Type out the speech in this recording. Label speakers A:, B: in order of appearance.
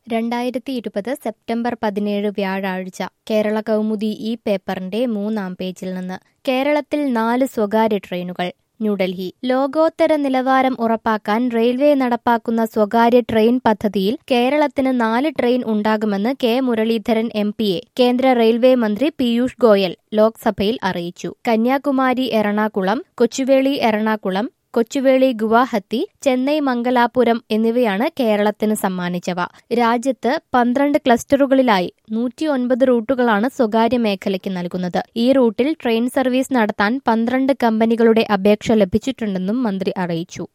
A: രണ്ടായിരത്തി ഇരുപത് സെപ്റ്റംബർ പതിനേഴ് വ്യാഴാഴ്ച കേരള കൗമുദി ഈ പേപ്പറിന്റെ മൂന്നാം പേജിൽ നിന്ന് കേരളത്തിൽ നാല് സ്വകാര്യ ട്രെയിനുകൾ ന്യൂഡൽഹി ലോകോത്തര നിലവാരം ഉറപ്പാക്കാൻ റെയിൽവേ നടപ്പാക്കുന്ന സ്വകാര്യ ട്രെയിൻ പദ്ധതിയിൽ കേരളത്തിന് നാല് ട്രെയിൻ ഉണ്ടാകുമെന്ന് കെ മുരളീധരൻ എം പിയെ കേന്ദ്ര റെയിൽവേ മന്ത്രി പീയൂഷ് ഗോയൽ ലോക്സഭയിൽ അറിയിച്ചു കന്യാകുമാരി എറണാകുളം കൊച്ചുവേളി എറണാകുളം കൊച്ചുവേളി ഗുവാഹത്തി ചെന്നൈ മംഗലാപുരം എന്നിവയാണ് കേരളത്തിന് സമ്മാനിച്ചവ രാജ്യത്ത് പന്ത്രണ്ട് ക്ലസ്റ്ററുകളിലായി നൂറ്റി ഒൻപത് റൂട്ടുകളാണ് സ്വകാര്യ മേഖലയ്ക്ക് നൽകുന്നത് ഈ റൂട്ടിൽ ട്രെയിൻ സർവീസ് നടത്താൻ പന്ത്രണ്ട് കമ്പനികളുടെ അപേക്ഷ ലഭിച്ചിട്ടുണ്ടെന്നും മന്ത്രി അറിയിച്ചു